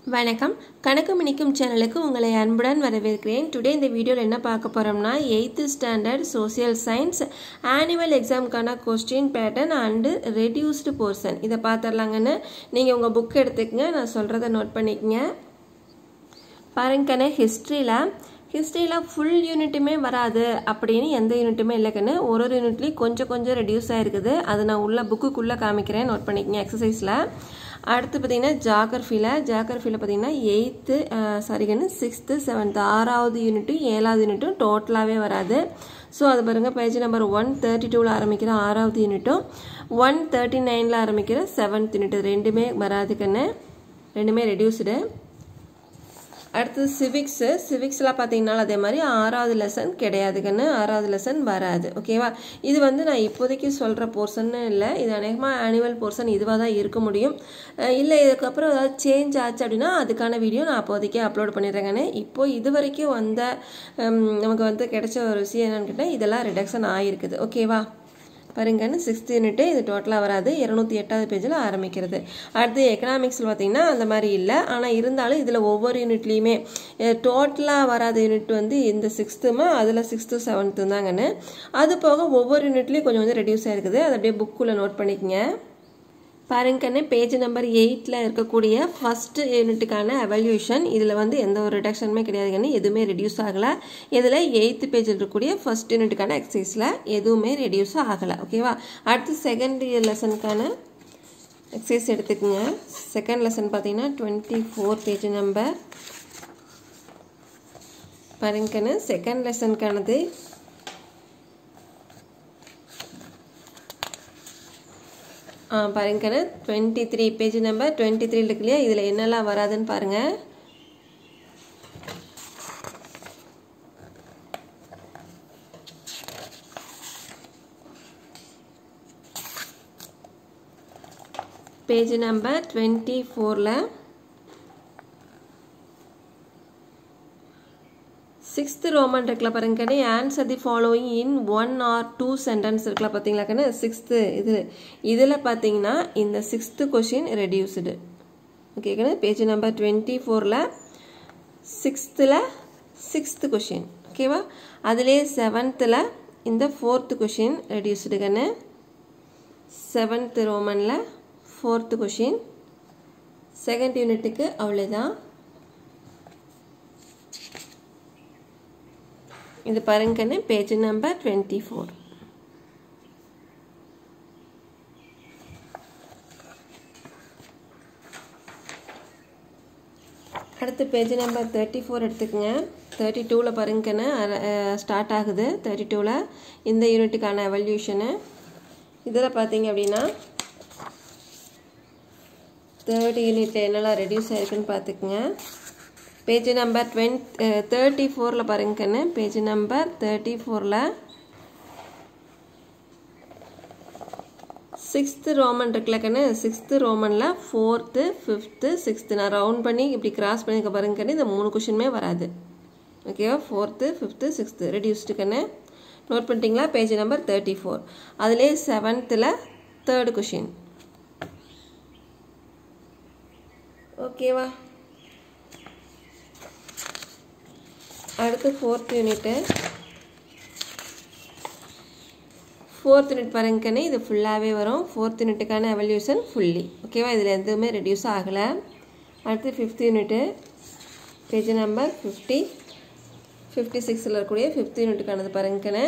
வணக்கம் கணக்கு மினிக்கும் சேனலுக்கு உங்களை அன்புடன் வரவேற்கிறேன் டுடே இந்த வீடியோவில் என்ன பார்க்க போகிறோம்னா eighth standard social science annual எக்ஸாமுக்கான question pattern and reduced portion இதை பார்த்துடலாங்கன்னு நீங்கள் உங்கள் புக் எடுத்துக்கங்க நான் சொல்கிறத நோட் பண்ணிக்கங்க பாருங்கண்ணே ஹிஸ்ட்ரியில் ஹிஸ்ட்ரியில் ஃபுல் யூனிட்டுமே வராது அப்படின்னு எந்த யூனிட்டுமே இல்லைக்கன்னு ஒரு ஒரு யூனிட்லேயும் கொஞ்சம் கொஞ்சம் ரெடியூஸ் ஆகிருக்குது அது நான் உள்ள புக்குக்குள்ளே காமிக்கிறேன் நோட் பண்ணிக்கங்க எக்ஸசைஸில் அடுத்து பார்த்தீங்கன்னா ஜாகிரஃபியில் ஜாகிரஃபியில் பார்த்தீங்கன்னா எயித்து சாரிங்கன்னு சிக்ஸ்த்து செவன்த்து ஆறாவது யூனிட்டும் ஏழாவது யூனிட்டும் டோட்டலாகவே வராது ஸோ அது பாருங்கள் பேஜ் நம்பர் ஒன் தேர்ட்டி டூவில் ஆரம்பிக்கிற ஆறாவது யூனிட்டும் ஒன் தேர்ட்டி நைனில் ஆரம்பிக்கிற செவன்த் யூனிட் ரெண்டுமே வராதுக்குன்னு ரெண்டுமே ரெடியூஸ்டு அடுத்தது சிவிக்ஸு சிவிக்ஸில் பார்த்தீங்கன்னா அதே மாதிரி ஆறாவது லெசன் கிடையாதுங்கன்னு ஆறாவது லெசன் வராது ஓகேவா இது வந்து நான் இப்போதைக்கு சொல்கிற போர்ஷன்னு இல்லை இது அநேகமாக ஆனுவல் போர்ஷன் இதுவாக தான் இருக்க முடியும் இல்லை இதுக்கப்புறம் ஏதாவது சேஞ்ச் ஆச்சு அப்படின்னா அதுக்கான வீடியோ நான் அப்போதைக்கு அப்லோட் பண்ணிடுறேங்கன்னு இப்போ இது வரைக்கும் வந்த நமக்கு வந்து கிடைச்ச ஒரு விஷயம் என்னன்னு கேட்டால் இதெல்லாம் ரிடக்ஷன் ஆகிருக்குது ஓகேவா பாருங்கன்னு சிக்ஸ்த் யூனிட்டு இது டோட்டலாக வராது இரநூத்தி எட்டாவது பேஜில் ஆரம்பிக்கிறது அடுத்து எக்கனாமிக்ஸில் பார்த்தீங்கன்னா அந்த மாதிரி இல்லை ஆனால் இருந்தாலும் இதில் ஒவ்வொரு யூனிட்லேயுமே டோட்டலாக வராத யூனிட் வந்து இந்த சிக்ஸ்த்துமா அதில் சிக்ஸ்த்து செவன்த்து தாங்கன்னு அது போக ஒவ்வொரு யூனிட்லேயும் கொஞ்சம் கொஞ்சம் ரெடியூஸ் ஆகிருக்குது அதை அப்படியே புக்குள்ளே நோட் பண்ணிக்கங்க பாருங்கன்னு பேஜ் நம்பர் எயிட்டில் இருக்கக்கூடிய ஃபஸ்ட்டு யூனிட்டுக்கான அவல்யூஷன் இதில் வந்து எந்த ஒரு ரிடக்ஷனுமே கிடையாதுங்கன்னு எதுவுமே ரெடியூஸ் ஆகலை இதில் எயித்து பேஜில் இருக்கக்கூடிய ஃபஸ்ட் யூனிட்டுக்கான எக்ஸசைஸில் எதுவுமே ரெடியூஸ் ஆகலை ஓகேவா அடுத்து செகண்ட் இயர் லெசனுக்கான எக்ஸசைஸ் எடுத்துக்கோங்க செகண்ட் லெசன் பார்த்தீங்கன்னா டுவெண்ட்டி ஃபோர் பேஜ் நம்பர் பாருங்கன்னு செகண்ட் லெசனுக்கானது பாருங்கண்ணே twenty three page number twenty three இருக்கு இல்லையா இதில் என்னெல்லாம் வராதுன்னு பாருங்கள் பேஜ் நம்பர் டுவெண்ட்டி ஃபோரில் சிக்ஸ்த் ரோமன் இருக்குல்ல பாருங்க கண்ணே answer the following in one or two sentence இருக்குல்ல பார்த்தீங்களா கண்ணே சிக்ஸ்த்து இது இதில் பார்த்தீங்கன்னா இந்த சிக்ஸ்த்து கொஷின் ரெடியூஸ்டு ஓகே கண்ணே பேஜ் நம்பர் டுவெண்ட்டி ஃபோரில் சிக்ஸ்த்தில் சிக்ஸ்த்து கொஷின் ஓகேவா அதிலே செவன்த்தில் இந்த ஃபோர்த்து கொஷின் ரெடியூஸ்டு கண்ணு செவன்த்து ரோமனில் ஃபோர்த்து கொஷின் செகண்ட் யூனிட்டுக்கு அவ்வளோதான் இது பாருங்கன்னு பேஜ் நம்பர் டுவெண்ட்டி ஃபோர் அடுத்து பேஜ் நம்பர் தேர்ட்டி ஃபோர் எடுத்துக்கோங்க தேர்ட்டி டூவில் பாருங்கன்னு ஸ்டார்ட் ஆகுது தேர்ட்டி டூவில் இந்த யூனிட்டுக்கான எவல்யூஷனு இதில் பார்த்தீங்க அப்படின்னா தேர்ட் யூனிட்டில் என்னெல்லாம் ரெடியூஸ் ஆயிருக்குன்னு பார்த்துக்குங்க பேஜ் நம்பர் டுவெண்ட் தேர்ட்டி ஃபோரில் பாருங்கன்னு பேஜ் நம்பர் தேர்ட்டி ஃபோரில் சிக்ஸ்த்து ரோமன் இருக்குல்ல கண்ணு சிக்ஸ்த்து ரோமனில் ஃபோர்த்து ஃபிஃப்த்து சிக்ஸ்த்து நான் ரவுண்ட் பண்ணி இப்படி கிராஸ் பண்ணிக்க பாருங்கன்னு இந்த மூணு கொஷினுமே வராது ஓகேவா ஃபோர்த்து ஃபிஃப்த்து சிக்ஸ்த்து ரெடியூஸ்டு கண்ணு நோட் பண்ணிட்டீங்களா பேஜ் நம்பர் தேர்ட்டி ஃபோர் அதிலே செவன்த்தில் தேர்டு கொஷின் ஓகேவா அடுத்து ஃபோர்த் யூனிட்டு ஃபோர்த் யூனிட் பாருங்கன்னு இது ஃபுல்லாகவே வரும் ஃபோர்த் யூனிட்டுக்கான எவல்யூஷன் ஃபுல்லி ஓகேவா இதில் எதுவுமே ரெடியூஸ் ஆகலை அடுத்து fifth unit page number fifty fifty சிக்ஸில் இருக்கக்கூடிய ஃபிஃப்த் யூனிட்டுக்கானது பாருங்கன்னு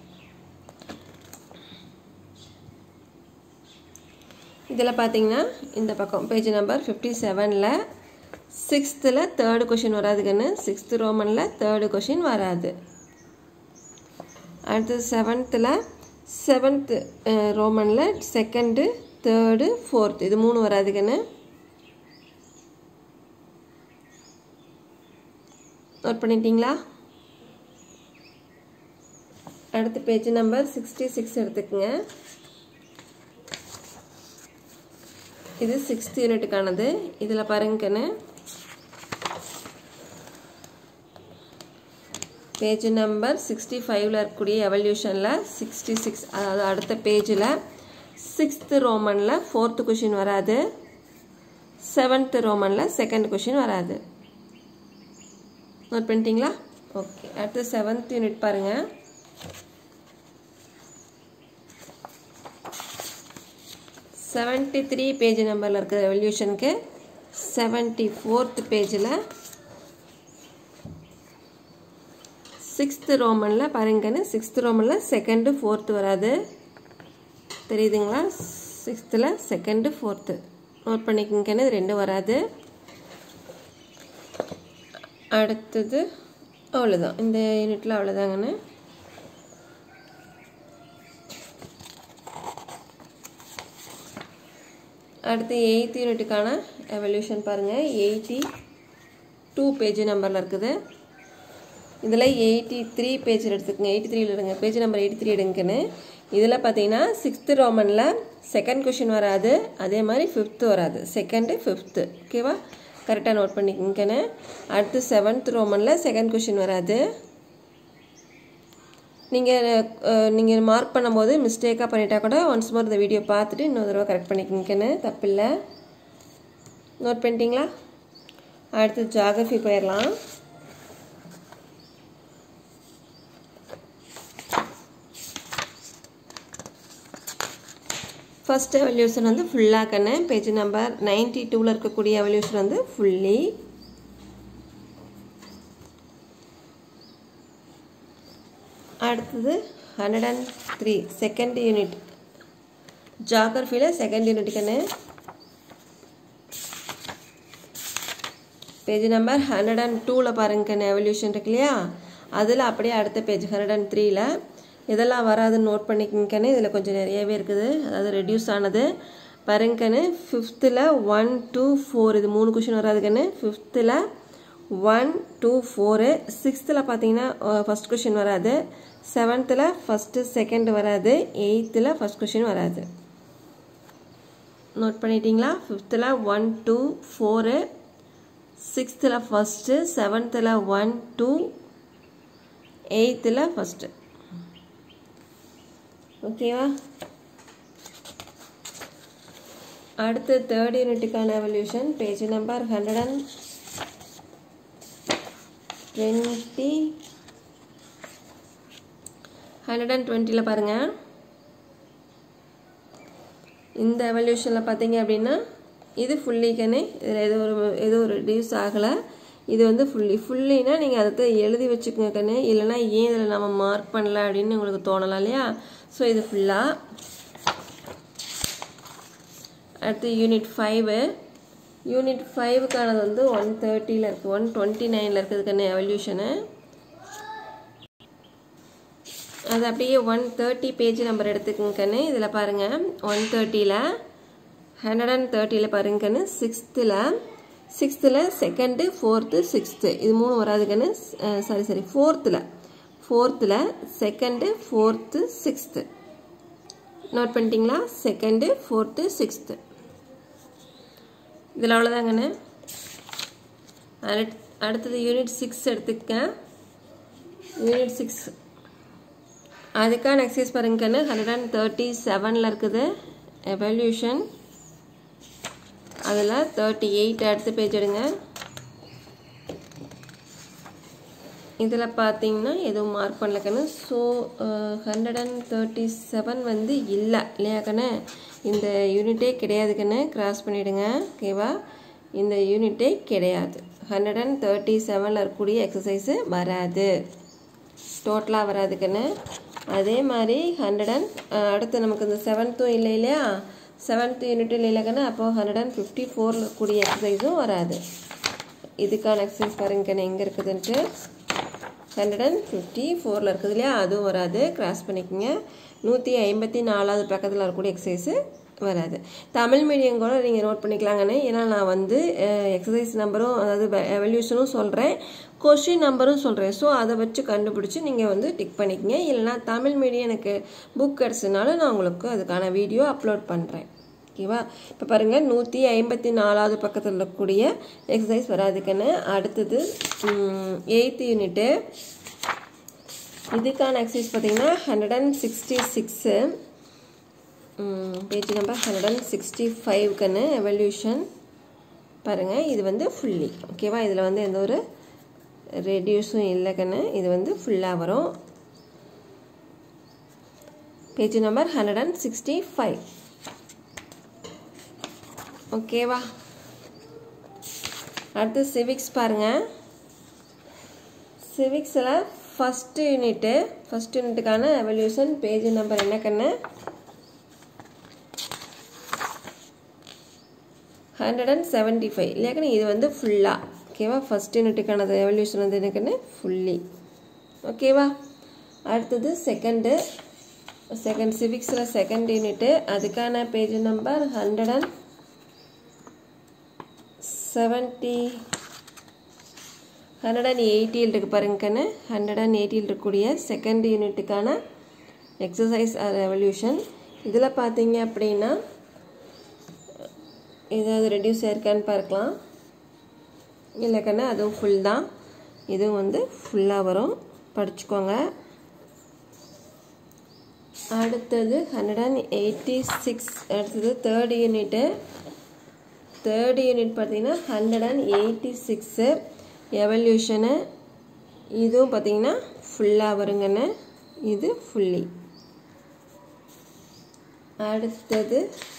இதில் பார்த்தீங்கன்னா இந்த பக்கம் பேஜ் நம்பர் ஃபிஃப்டி செவனில் சிக்ஸ்த்தில் தேர்டு கொஷின் வராதுங்கன்னு சிக்ஸ்த்து ரோமனில் தேர்டு கொஷின் வராது அடுத்து செவன்த்தில் செவன்த்து ரோமனில் செகண்டு தேர்டு ஃபோர்த்து இது மூணு வராதுங்கன்னு நோட் பண்ணிட்டீங்களா அடுத்து பேஜ் நம்பர் சிக்ஸ்டி சிக்ஸ் எடுத்துக்கோங்க இது சிக்ஸ்த் யூனிட்டுக்கானது இதில் பாருங்கன்னு பேஜ் நம்பர் சிக்ஸ்டி ஃபைவ்ல இருக்கக்கூடிய எவல்யூஷனில் சிக்ஸ்டி சிக்ஸ் அதாவது அடுத்த பேஜில் சிக்ஸ்த்து ரோமனில் ஃபோர்த்து கொஷின் வராது செவன்த் ரோமனில் செகண்ட் கொஷின் வராது நோட் பண்ணிட்டீங்களா ஓகே அடுத்து செவன்த் யூனிட் பாருங்கள் செவன்ட்டி த்ரீ பேஜ் நம்பரில் இருக்கிற ரெவல்யூஷனுக்கு செவன்ட்டி ஃபோர்த் பேஜில் சிக்ஸ்த்து ரோமனில் பாருங்கன்னு சிக்ஸ்த்து ரோமனில் செகண்டு ஃபோர்த்து வராது தெரியுதுங்களா சிக்ஸ்த்தில் செகண்டு ஃபோர்த்து நோட் பண்ணிக்கங்கன்னு இது ரெண்டும் வராது அடுத்தது அவ்வளோதான் இந்த யூனிட்டில் அவ்வளோதாங்கன்னு அடுத்து எயித் யூனிட்டுக்கான எவல்யூஷன் பாருங்கள் எயிட்டி டூ பேஜ் நம்பரில் இருக்குது இதில் எயிட்டி த்ரீ பேஜ் எடுத்துக்கங்க எயிட்டி த்ரீல எடுங்க பேஜ் நம்பர் எயிட்டி த்ரீ எடுங்கன்னு இதில் பார்த்தீங்கன்னா சிக்ஸ்த்து ரோமனில் செகண்ட் கொஷின் வராது அதே மாதிரி ஃபிஃப்த்து வராது செகண்டு ஃபிஃப்த்து ஓகேவா கரெக்டாக நோட் பண்ணிக்கங்கன்னு அடுத்து செவன்த் ரோமனில் செகண்ட் கொஷின் வராது நீங்கள் நீங்கள் மார்க் பண்ணும்போது மிஸ்டேக்காக பண்ணிட்டா கூட ஒன்ஸ் மோர் இந்த வீடியோ பார்த்துட்டு இன்னொரு தடவை கரெக்ட் பண்ணிக்கங்கன்னு தப்பில்லை நோட் பண்ணிட்டீங்களா அடுத்து ஜாகிரஃபி போயிடலாம் ஃபஸ்ட் எவல்யூஷன் வந்து ஃபுல்லாக கண்ணு பேஜ் நம்பர் நைன்டி டூவில் இருக்கக்கூடிய எவல்யூஷன் வந்து ஃபுல்லி அடுத்தது hundred and three second unit ஜாகிரஃபியில் செகண்ட் யூனிட்டுக்குன்னு பேஜ் நம்பர் ஹண்ட்ரட் அண்ட் டூவில் பாருங்கன்னு எவல்யூஷன் இருக்கு இல்லையா அதில் அப்படியே அடுத்த பேஜ் ஹண்ட்ரட் அண்ட் த்ரீயில் இதெல்லாம் வராதுன்னு நோட் பண்ணிக்கங்கன்னு இதில் கொஞ்சம் நிறையவே இருக்குது அதாவது ரெடியூஸ் ஆனது பாருங்கன்னு ஃபிஃப்த்தில் ஒன் டூ ஃபோர் இது மூணு கொஷின் வராதுக்கன்னு ஃபிஃப்த்தில் ஒன் டூ ஃபோரு சிக்ஸ்த்தில் பார்த்தீங்கன்னா ஃபஸ்ட் கொஷின் வராது செவன்த்தில் ஃபஸ்ட்டு செகண்ட் வராது எயித்தில் ஃபஸ்ட் கொஷின் வராது நோட் பண்ணிட்டீங்களா ஃபிஃப்த்தில் ஒன் டூ ஃபோரு சிக்ஸ்த்தில் ஃபஸ்ட்டு செவன்த்தில் ஒன் டூ எயித்தில் ஃபஸ்ட்டு ஓகேவா அடுத்து தேர்ட் யூனிட்டுக்கான evaluation page number hundred and twenty hundred and டுவெண்ட்டியில் பாருங்கள் இந்த எவல்யூஷனில் பார்த்தீங்க அப்படின்னா இது ஃபுல்லிக்கனே இதில் ஏதோ ஒரு ஏதோ ஒரு ரெடியூஸ் ஆகலை இது வந்து ஃபுல்லி ஃபுல்லினா நீங்கள் அதை எழுதி வச்சுக்கோங்க கண்ணு இல்லைனா ஏன் இதில் நம்ம மார்க் பண்ணல அப்படின்னு உங்களுக்கு தோணலாம் இல்லையா ஸோ இது ஃபுல்லாக அடுத்து யூனிட் ஃபைவு யூனிட் ஃபைவுக்கானது வந்து ஒன் தேர்ட்டியில் இருக்குது ஒன் டுவெண்ட்டி நைனில் இருக்கிறதுக்கான எவல்யூஷனு அது அப்படியே ஒன் தேர்ட்டி பேஜ் நம்பர் எடுத்துக்கங்கன்னு இதில் பாருங்கள் ஒன் தேர்ட்டியில் ஹண்ட்ரட் அண்ட் தேர்ட்டியில் பாருங்கன்னு சிக்ஸ்த்தில் சிக்ஸ்த்தில் செகண்டு ஃபோர்த்து சிக்ஸ்த்து இது மூணு வராதுக்கன்னு சாரி சாரி ஃபோர்த்தில் ஃபோர்த்தில் செகண்டு ஃபோர்த்து சிக்ஸ்த்து நோட் பண்ணிட்டீங்களா செகண்டு ஃபோர்த்து சிக்ஸ்த்து இதில் அவ்வளோதாங்கண்ணே அடுத்தது யூனிட் சிக்ஸ் எடுத்துக்கேன் யூனிட் சிக்ஸ் அதுக்கான எக்ஸசைஸ் பாருங்கன்னு ஹண்ட்ரட் அண்ட் தேர்ட்டி செவனில் இருக்குது எவல்யூஷன் அதில் தேர்ட்டி எயிட் அடுத்த பேஜ் எடுங்க இதில் பார்த்தீங்கன்னா எதுவும் மார்க் பண்ணலக்கண்ணு so hundred and thirty seven வந்து இல்லை இல்லையா கண்ணு இந்த யூனிட்டே கிடையாது கண்ணு கிராஸ் பண்ணிவிடுங்க ஓகேவா இந்த யூனிட்டே கிடையாது ஹண்ட்ரட் அண்ட் தேர்ட்டி செவனில் இருக்கக்கூடிய எக்ஸசைஸு வராது டோட்டலாக வராது கண்ணு அதே மாதிரி ஹண்ட்ரட் அண்ட் அடுத்து நமக்கு இந்த செவன்த்தும் இல்லை இல்லையா செவன்த் யூனிட் இல்லைக்கண்ணா அப்போ ஹண்ட்ரட் அண்ட் ஃபிஃப்டி ஃபோரில் கூடிய எக்ஸசைஸும் வராது இதுக்கான எக்ஸசைஸ் பாருங்கண்ணே எங்கே இருக்குதுன்ட்டு ஹண்ட்ரட் அண்ட் ஃபிஃப்டி ஃபோரில் இருக்குது இல்லையா அதுவும் வராது கிராஸ் பண்ணிக்கோங்க நூற்றி ஐம்பத்தி நாலாவது பக்கத்தில் இருக்கக்கூடிய எக்ஸசைஸு வராது தமிழ் மீடியம் கூட நீங்கள் நோட் பண்ணிக்கலாங்கண்ணே ஏன்னா நான் வந்து எக்ஸசைஸ் நம்பரும் அதாவது எவல்யூஷனும் சொல்கிறேன் கொஷின் நம்பரும் சொல்கிறேன் ஸோ அதை வச்சு கண்டுபிடிச்சி நீங்கள் வந்து டிக் பண்ணிக்கங்க இல்லைனா தமிழ் மீடியம் எனக்கு புக் கிடச்சதுனால நான் உங்களுக்கு அதுக்கான வீடியோ அப்லோட் பண்ணுறேன் ஓகேவா இப்போ பாருங்கள் நூற்றி ஐம்பத்தி நாலாவது பக்கத்தில் இருக்கக்கூடிய எக்ஸசைஸ் வராதுக்குன்னு அடுத்தது எயித்து யூனிட்டு இதுக்கான எக்ஸசைஸ் பார்த்தீங்கன்னா hundred and sixty six page number hundred and sixty ஃபைவ்க்குன்னு எவல்யூஷன் பாருங்கள் இது வந்து ஃபுல்லி ஓகேவா இதில் வந்து எந்த ஒரு ரெடியூஸும் இல்லை கண்ணு இது வந்து ஃபுல்லாக வரும் page number hundred and sixty five ஓகேவா அடுத்து சிவிக்ஸ் பாருங்கள் சிவிக்ஸில் ஃபஸ்ட்டு யூனிட்டு ஃபஸ்ட் யூனிட்டுக்கான எவல்யூஷன் பேஜ் நம்பர் என்ன கண்ணு ஹண்ட்ரட் அண்ட் செவன்ட்டி ஃபைவ் இல்லையாக்கண்ணே இது வந்து ஃபுல்லாக ஓகேவா ஃபஸ்ட் யூனிட்டுக்கான எவல்யூஷன் வந்து எனக்குன்னு ஃபுல்லி ஓகேவா அடுத்தது செகண்டு செகண்ட் சிவிக்ஸில் செகண்ட் யூனிட்டு அதுக்கான page number hundred and seventy hundred and எயிட்டியில் இருக்குது பாருங்க கண்ணு ஹண்ட்ரட் அண்ட் எயிட்டியில் இருக்கக்கூடிய செகண்ட் யூனிட்டுக்கான எக்ஸசைஸ் ரெவல்யூஷன் இதில் பார்த்தீங்க அப்படின்னா ஏதாவது ரெடியூஸ் ஆயிருக்கான்னு பார்க்கலாம் இல்லை கண்ணு அதுவும் ஃபுல் தான் இதுவும் வந்து ஃபுல்லாக வரும் படிச்சுக்கோங்க அடுத்தது ஹண்ட்ரட் அண்ட் எயிட்டி சிக்ஸ் அடுத்தது தேர்ட் யூனிட்டு தேர்ட் யூனிட் பார்த்தீங்கன்னா hundred and eighty six evaluation இதுவும் பார்த்தீங்கன்னா ஃபுல்லாக வருங்கண்ணே இது ஃபுல்லி அடுத்தது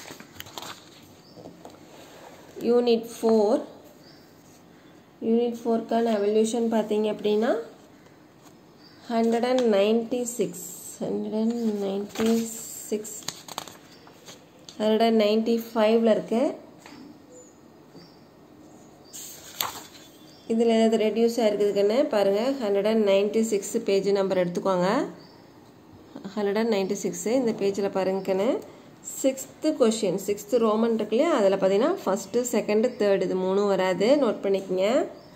யூனிட் ஃபோர் யூனிட் ஃபோர்க்கான எவல்யூஷன் பார்த்தீங்க அப்படின்னா hundred and ninety six hundred and ninety six hundred and ninety ஃபைவ்ல இருக்கு இதில் ஏதாவது ரெடியூஸ் ஆகிருக்குதுக்குன்னு பாருங்கள் hundred and ninety six page number எடுத்துக்கோங்க ஹண்ட்ரட் அண்ட் நைன்ட்டி சிக்ஸு இந்த பேஜில் பாருங்கன்னு சிக்ஸ்த்து கொஷின் சிக்ஸ்த்து ரோமன் இருக்கு இல்லையா அதில் பார்த்தீங்கன்னா ஃபஸ்ட்டு செகண்டு தேர்டு இது மூணும் வராது நோட் பண்ணிக்கங்க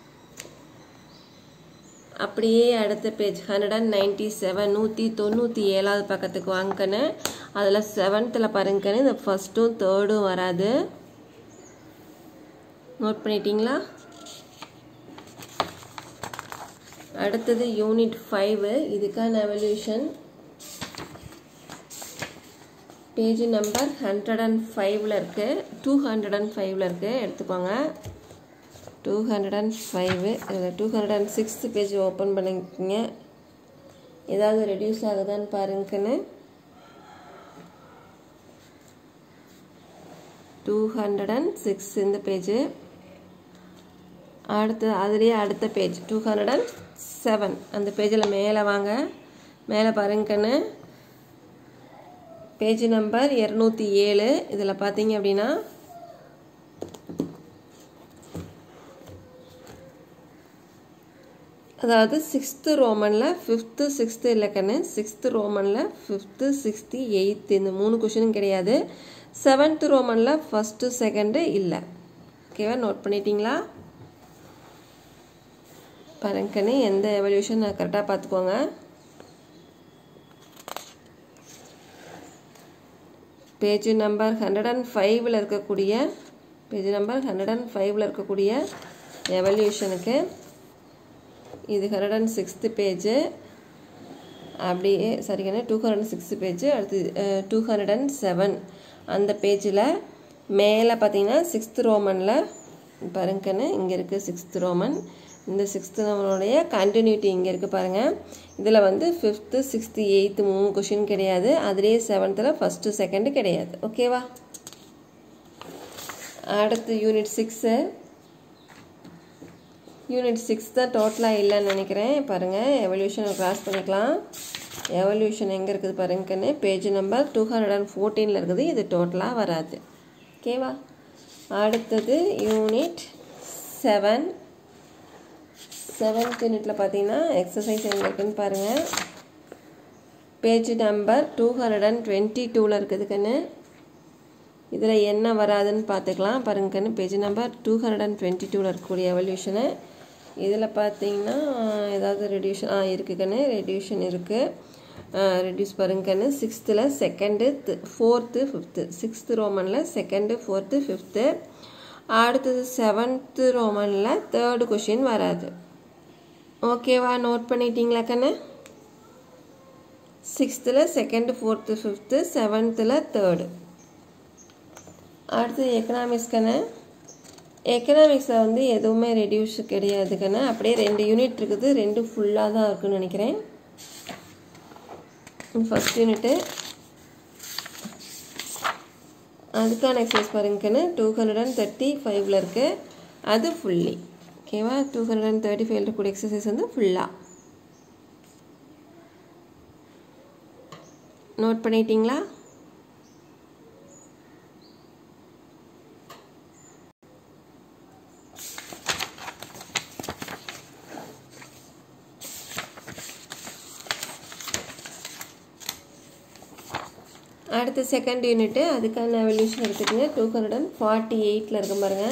அப்படியே அடுத்த page hundred and ninety seven நூற்றி தொண்ணூற்றி ஏழாவது பக்கத்துக்கு வாங்கன்னு அதில் செவன்த்தில் பாருங்கன்னு இந்த ஃபஸ்ட்டும் தேர்டும் வராது நோட் பண்ணிட்டீங்களா அடுத்தது யூனிட் ஃபைவு இதுக்கான evaluation page number hundred and ஃபைவ்ல இருக்குது டூ ஹண்ட்ரட் அண்ட் ஃபைவ்ல இருக்குது எடுத்துக்கோங்க டூ ஹண்ட்ரட் அண்ட் ஃபைவு இதில் two hundred and sixth page open பண்ணிக்கோங்க ஏதாவது ரெடியூஸ் ஆகுதான்னு பாருங்கன்னு டூ ஹண்ட்ரட் அண்ட் சிக்ஸ் இந்த பேஜு அடுத்து அதுலேயே அடுத்த page two hundred and seven அந்த பேஜில் மேலே வாங்க மேலே பாருங்கன்னு பேஜ் நம்பர் இரநூத்தி ஏழு இதில் பார்த்தீங்க அப்படின்னா அதாவது சிக்ஸ்த்து ரோமனில் ஃபிஃப்த்து சிக்ஸ்த்து இல்லைக்கண்ணு சிக்ஸ்த்து ரோமனில் ஃபிஃப்த்து சிக்ஸ்த்து எயித்து இந்த மூணு கொஷினும் கிடையாது செவன்த்து ரோமனில் ஃபஸ்ட்டு செகண்டு இல்லை ஓகேவா நோட் பண்ணிட்டீங்களா பாருங்கண்ணு எந்த எவல்யூஷன் கரெக்டாக பார்த்துக்கோங்க பேஜ் நம்பர் ஹண்ட்ரட் அண்ட் ஃபைவ்ல இருக்கக்கூடிய பேஜ் நம்பர் ஹண்ட்ரட் அண்ட் ஃபைவ்ல இருக்கக்கூடிய எவல்யூஷனுக்கு இது ஹண்ட்ரட் அண்ட் சிக்ஸ்த்து பேஜு அப்படியே சரிங்கண்ணே two hundred and sixth page அடுத்து டூ ஹண்ட்ரட் அண்ட் செவன் அந்த பேஜில் மேலே பார்த்தீங்கன்னா சிக்ஸ்த் ரோமனில் பாருங்கன்னு இங்கே இருக்குது சிக்ஸ்த் ரோமன் இந்த சிக்ஸ்த்து ரோமனுடைய கண்டினியூட்டி இங்கே இருக்குது பாருங்கள் இதில் வந்து ஃபிஃப்த்து சிக்ஸ்த்து எயித்து மூணு கொஷின் கிடையாது அதுலேயே செவன்த்தில் ஃபஸ்ட்டு செகண்டு கிடையாது ஓகேவா அடுத்து யூனிட் சிக்ஸு யூனிட் சிக்ஸ் தான் டோட்டலாக இல்லைன்னு நினைக்கிறேன் பாருங்கள் எவல்யூஷனை கிராஸ் பண்ணிக்கலாம் எவல்யூஷன் எங்கே இருக்குது பாருங்கன்னு page number two hundred and ஃபோர்டீனில் இருக்குது இது டோட்டலாக வராது ஓகேவா அடுத்தது யூனிட் செவன் செவன்த் யூனிட்டில் பார்த்தீங்கன்னா எக்ஸசைஸ் எங்கே இருக்குன்னு பாருங்கள் page number two hundred and twenty டூவில் இருக்குதுக்குன்னு இதில் என்ன வராதுன்னு பார்த்துக்கலாம் பாருங்கன்னு page number two hundred and twenty டூவில் இருக்கக்கூடிய எவல்யூஷனு இதில் பார்த்தீங்கன்னா ஏதாவது ரெடியூஷன் ஆ இருக்குதுக்கண்ணு ரெடியூஷன் இருக்குது ரெடியூஸ் பாருங்கன்னு சிக்ஸ்த்தில் செகண்டு ஃபோர்த்து ஃபிஃப்த்து சிக்ஸ்த்து ரோமனில் செகண்டு ஃபோர்த்து ஃபிஃப்த்து அடுத்தது செவன்த்து ரோமனில் தேர்டு கொஷின் வராது ஓகேவா நோட் பண்ணிட்டீங்களா கண்ணு சிக்ஸ்த்தில் செகண்டு ஃபோர்த்து ஃபிஃப்த்து செவன்த்தில் தேர்டு அடுத்து எக்கனாமிக்ஸ் கண்ணு எக்கனாமிக்ஸில் வந்து எதுவுமே ரெடியூஸ் கிடையாதுக்கண்ணா அப்படியே ரெண்டு யூனிட் இருக்குது ரெண்டு ஃபுல்லாக தான் இருக்குன்னு நினைக்கிறேன் ஃபஸ்ட் யூனிட்டு அதுக்கான எக்ஸசைஸ் பாருங்கன்னு டூ ஹண்ட்ரட் அண்ட் தேர்ட்டி ஃபைவ்ல இருக்குது அது ஃபுல்லி ஓகேவா டூ ஹண்ட்ரட் அண்ட் தேர்ட்டி ஃபைவ்ல இருக்கக்கூடிய எக்ஸசைஸ் வந்து ஃபுல்லாக நோட் பண்ணிட்டீங்களா அடுத்த செகண்ட் யூனிட்டு அதுக்கான எவல்யூஷன் எடுத்துக்கோங்க டூ ஹண்ட்ரட் அண்ட் ஃபார்ட்டி எயிட்டில் இருக்கும் பாருங்கள்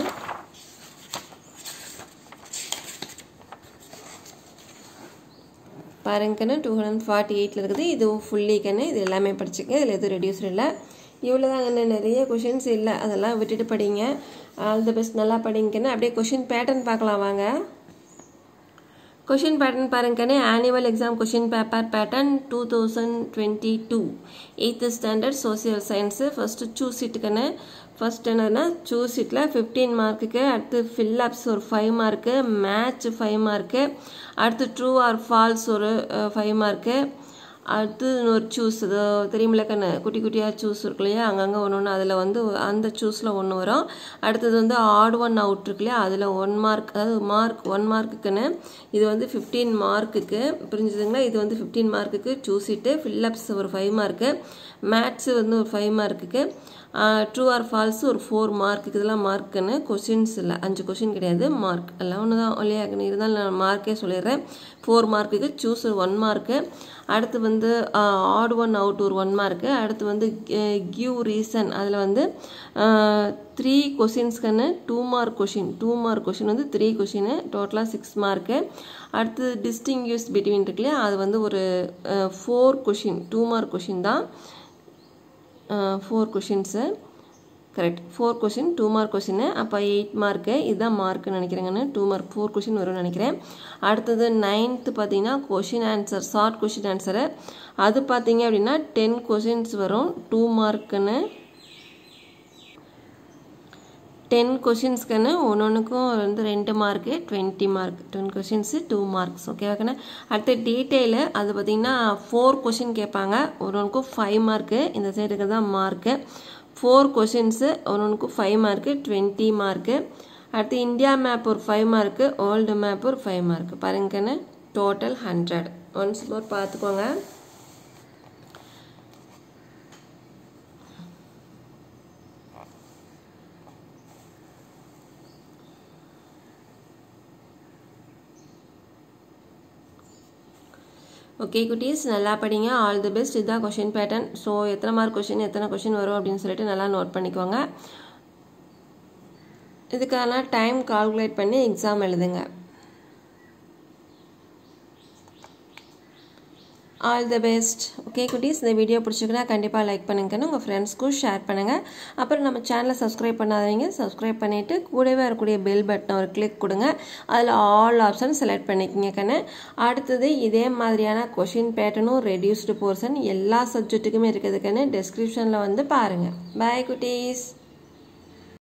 பாருங்கன்னு டூ ஹண்ட்ரட் ஃபார்ட்டி எயிட்டில் இருக்குது இதுவும் ஃபுல்லிக்கன்னு இது எல்லாமே படிச்சுக்க இதில் எதுவும் ரெடியூசர் இல்லை இவ்வளோ தாங்கண்ணே நிறைய கொஷின்ஸ் இல்லை அதெல்லாம் விட்டுட்டு படிங்க ஆல் தி பெஸ்ட் நல்லா படிங்கன்னு அப்படியே கொஷின் பேட்டர்ன் பார்க்கலாம் வாங்க கொஷின் பேட்டர்ன் பாருங்கண்ணே annual exam question paper pattern two thousand twenty two eighth standard social science first choose சீட்டுக்கண்ணே ஃபஸ்ட் என்னன்னா சூஸ் சீட்டில் ஃபிஃப்டீன் மார்க்குக்கு அடுத்து ஃபில்லப்ஸ் ஒரு five mark match five mark அடுத்து ட்ரூ ஆர் ஃபால்ஸ் ஒரு ஃபைவ் மார்க்கு அடுத்து ஒரு சூஸ் இது தெரியுமில்ல கண்ணு குட்டி குட்டியாக சூஸ் இருக்கு இல்லையா அங்கங்கே ஒன்று ஒன்று அதில் வந்து அந்த சூஸில் ஒன்று வரும் அடுத்தது வந்து ஆட் ஒன் அவுட் இருக்கு இல்லையா அதில் ஒன் மார்க் அதாவது மார்க் ஒன் மார்க்குக்குன்னு இது வந்து ஃபிஃப்டீன் மார்க்குக்கு புரிஞ்சுதுங்களா இது வந்து ஃபிஃப்டீன் மார்க்குக்கு சூஸிட்டு ஃபில்லப்ஸ் ஒரு ஃபைவ் மார்க்கு மேத்ஸு வந்து ஒரு ஃபைவ் மார்க்குக்கு ட்ரூ ஆர் ஃபால்ஸ் ஒரு ஃபோர் மார்க்குக்கு இதெல்லாம் மார்க்குன்னு கொஷின்ஸ் இல்லை அஞ்சு கொஷின் கிடையாது மார்க் எல்லாம் ஒன்று தான் இல்லையா இருந்தாலும் நான் மார்க்கே சொல்லிடுறேன் ஃபோர் மார்க்குக்கு சூஸ் ஒரு ஒன் மார்க்கு அடுத்து வந்து ஆட் ஒன் அவுட் ஒரு ஒன் மார்க்கு அடுத்து வந்து கிவ் ரீசன் அதில் வந்து த்ரீ கொஷின்ஸ்க்குன்னு two mark question two mark question வந்து த்ரீ கொஷின் டோட்டலாக சிக்ஸ் மார்க்கு அடுத்து டிஸ்டிங்யூஸ் பிட்வீன் இருக்கு இல்லையா அது வந்து ஒரு four question two mark question தான் four questions correct four question two mark question அப்போ எயிட் மார்க்கு இதுதான் மார்க்குன்னு நினைக்கிறேங்கன்னு டூ மார்க் ஃபோர் கொஷின் வரும்னு நினைக்கிறேன் அடுத்தது நைன்த்து பார்த்தீங்கன்னா question answer short question answer அது பார்த்தீங்க அப்படின்னா டென் கொஷின்ஸ் வரும் டூ மார்க்குன்னு டென் கொஷின்ஸ்க்குன்னு ஒன்று ஒன்றுக்கும் வந்து ரெண்டு mark twenty mark ten questions two marks ஓகேவாக்கண்ணே அடுத்து டீட்டெயிலு அது பார்த்திங்கன்னா ஃபோர் கொஷின் கேட்பாங்க ஒரு ஒன்றுக்கும் ஃபைவ் மார்க்கு இந்த சைடுக்கு தான் மார்க்கு ஃபோர் கொஷின்ஸு ஒரு ஒன்றுக்கும் ஃபைவ் மார்க்கு டுவெண்ட்டி மார்க்கு அடுத்து இந்தியா மேப் ஒரு ஃபைவ் மார்க்கு ஓல்டு மேப் ஒரு ஃபைவ் மார்க்கு பாருங்கன்னு டோட்டல் ஹண்ட்ரட் ஒன்ஸ் மோர் பார்த்துக்கோங்க ஓகே குட்டீஸ் நல்லா படிங்க ஆல் தி பெஸ்ட் இதுதான் கொஷின் பேட்டர்ன் ஸோ எத்தனை மார்க் கொஷின் எத்தனை கொஷின் வரும் அப்படின்னு சொல்லிட்டு நல்லா நோட் பண்ணிக்கோங்க இதுக்கான டைம் கால்குலேட் பண்ணி எக்ஸாம் எழுதுங்க ஆல் த பெஸ்ட் ஓகே குட்டீஸ் இந்த வீடியோ பிடிச்சிக்கினா கண்டிப்பாக லைக் பண்ணுங்கன்னு உங்கள் ஃப்ரெண்ட்ஸ்க்கும் ஷேர் பண்ணுங்கள் அப்புறம் நம்ம சேனலை சப்ஸ்கிரைப் பண்ணாதவங்க சப்ஸ்கிரைப் பண்ணிவிட்டு கூடவே வரக்கூடிய பெல் பட்டனை ஒரு கிளிக் கொடுங்க அதில் ஆல் ஆப்ஷன் செலக்ட் பண்ணிக்கோங்க கண்ணு அடுத்தது இதே மாதிரியான கொஷின் பேட்டர்னும் ரெடியூஸ்டு போர்ஷன் எல்லா சப்ஜெக்ட்டுக்குமே இருக்குதுக்குன்னு டெஸ்கிரிப்ஷனில் வந்து பாருங்கள் பாய் குட்டீஸ்